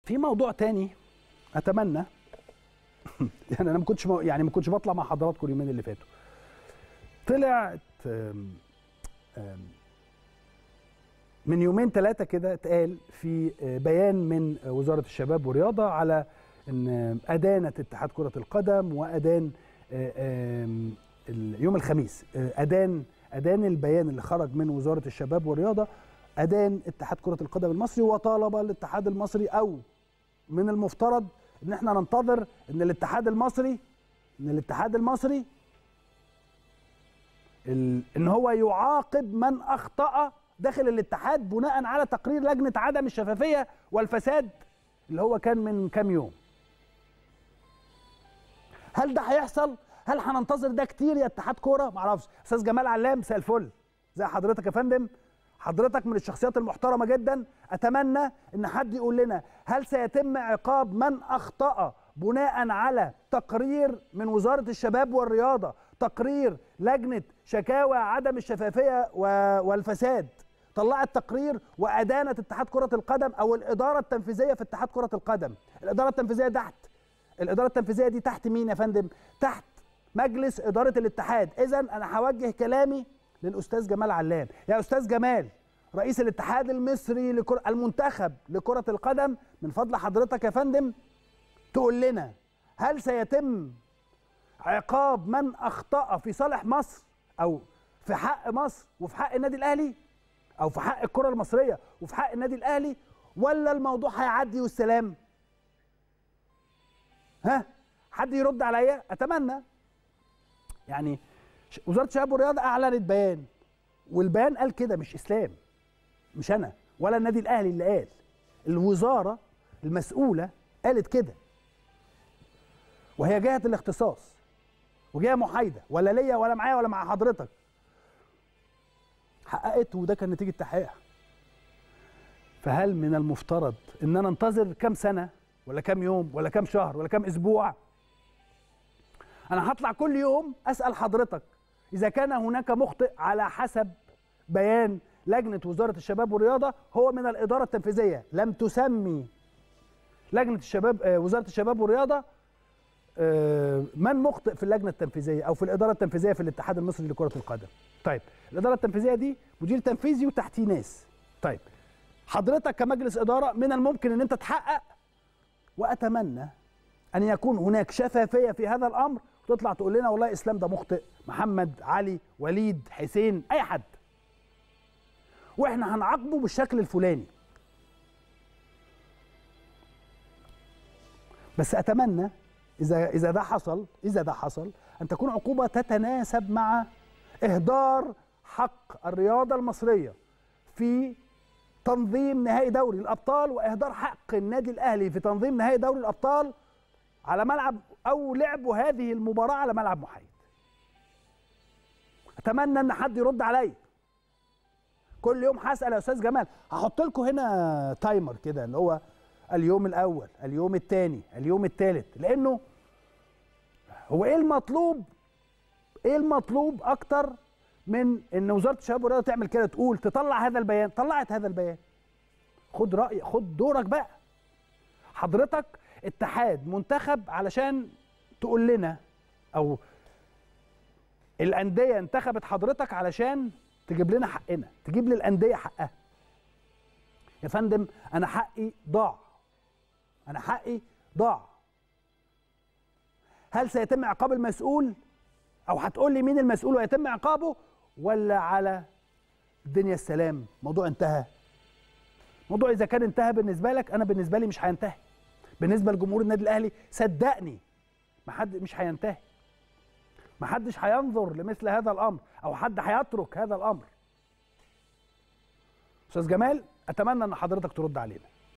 في موضوع تاني اتمنى يعني انا ما كنتش يعني ما كنتش بطلع مع حضراتكم اليومين اللي فاتوا طلعت آم، آم، من يومين ثلاثه كده اتقال في آه، بيان من آه، وزاره الشباب والرياضه على ان ادانت اتحاد كره القدم وادان آه، آم، ال- يوم الخميس آه، ادان ادان البيان اللي خرج من وزاره الشباب والرياضه ادان اتحاد كره القدم المصري وطالب الاتحاد المصري او من المفترض ان احنا ننتظر ان الاتحاد المصري ان الاتحاد المصري ال- ان هو يعاقب من اخطا داخل الاتحاد بناء على تقرير لجنه عدم الشفافيه والفساد اللي هو كان من كام يوم هل ده هيحصل هل هننتظر ده كتير يا اتحاد كوره معرفش استاذ جمال علام مساء الفل زي حضرتك يا فندم حضرتك من الشخصيات المحترمه جدا اتمنى ان حد يقول لنا هل سيتم عقاب من اخطا بناء على تقرير من وزاره الشباب والرياضه تقرير لجنه شكاوى عدم الشفافيه و- والفساد طلعت تقرير وادانت اتحاد كره القدم او الاداره التنفيذيه في اتحاد كره القدم الاداره التنفيذيه تحت الاداره التنفيذيه دي تحت مين يا فندم تحت مجلس اداره الاتحاد اذا انا هوجه كلامي للاستاذ جمال علام يا استاذ جمال رئيس الاتحاد المصري لكرة المنتخب لكرة القدم من فضل حضرتك يا فندم تقول لنا هل سيتم عقاب من اخطأ في صالح مصر او في حق مصر وفي حق النادي الاهلي او في حق الكرة المصرية وفي حق النادي الاهلي ولا الموضوع هيعدي والسلام ها حد يرد عليا اتمنى يعني ش- وزاره الشباب والرياضه اعلنت بيان والبيان قال كده مش اسلام مش انا ولا النادي الاهلي اللي قال الوزاره المسؤوله قالت كده وهي جهه الاختصاص وجهه محايده ولا ليا ولا معايا ولا مع حضرتك حققت وده كان نتيجه تحقيقها فهل من المفترض ان انا انتظر كام سنه ولا كام يوم ولا كام شهر ولا كام اسبوع انا هطلع كل يوم اسال حضرتك اذا كان هناك مخطئ على حسب بيان لجنه وزاره الشباب والرياضه هو من الاداره التنفيذيه لم تسمي لجنه الشباب آه، وزاره الشباب والرياضه آه، من مخطئ في اللجنه التنفيذيه او في الاداره التنفيذيه في الاتحاد المصري لكره القدم طيب الاداره التنفيذيه دي مدير تنفيذي وتحتيه ناس طيب حضرتك كمجلس اداره من الممكن ان انت تحقق واتمنى ان يكون هناك شفافيه في هذا الامر وتطلع تقول لنا والله اسلام ده مخطئ محمد علي وليد حسين اي حد واحنا هنعاقبه بالشكل الفلاني بس اتمنى اذا اذا ده حصل اذا ده حصل ان تكون عقوبه تتناسب مع اهدار حق الرياضه المصريه في تنظيم نهائي دوري الابطال واهدار حق النادي الاهلي في تنظيم نهائي دوري الابطال على ملعب او لعبوا هذه المباراه على ملعب محايد اتمنى ان حد يرد عليا كل يوم هسال يا استاذ جمال هحط لكم هنا تايمر كده اللي هو اليوم الاول اليوم الثاني اليوم الثالث لانه هو ايه المطلوب ايه المطلوب اكتر من ان وزاره الشباب والرياضه تعمل كده تقول تطلع هذا البيان طلعت هذا البيان خد راي خد دورك بقى حضرتك اتحاد منتخب علشان تقول لنا او الانديه انتخبت حضرتك علشان تجيب لنا حقنا تجيب للانديه حقها يا فندم انا حقي ضاع انا حقي ضاع هل سيتم عقاب المسؤول او هتقول لي مين المسؤول ويتم عقابه ولا على الدنيا السلام موضوع انتهى موضوع اذا كان انتهى بالنسبه لك انا بالنسبه لي مش هينتهي بالنسبه لجمهور النادي الاهلي صدقني ما حد مش هينتهي ما حدش هينظر لمثل هذا الامر او حد هيترك هذا الامر استاذ جمال اتمنى ان حضرتك ترد علينا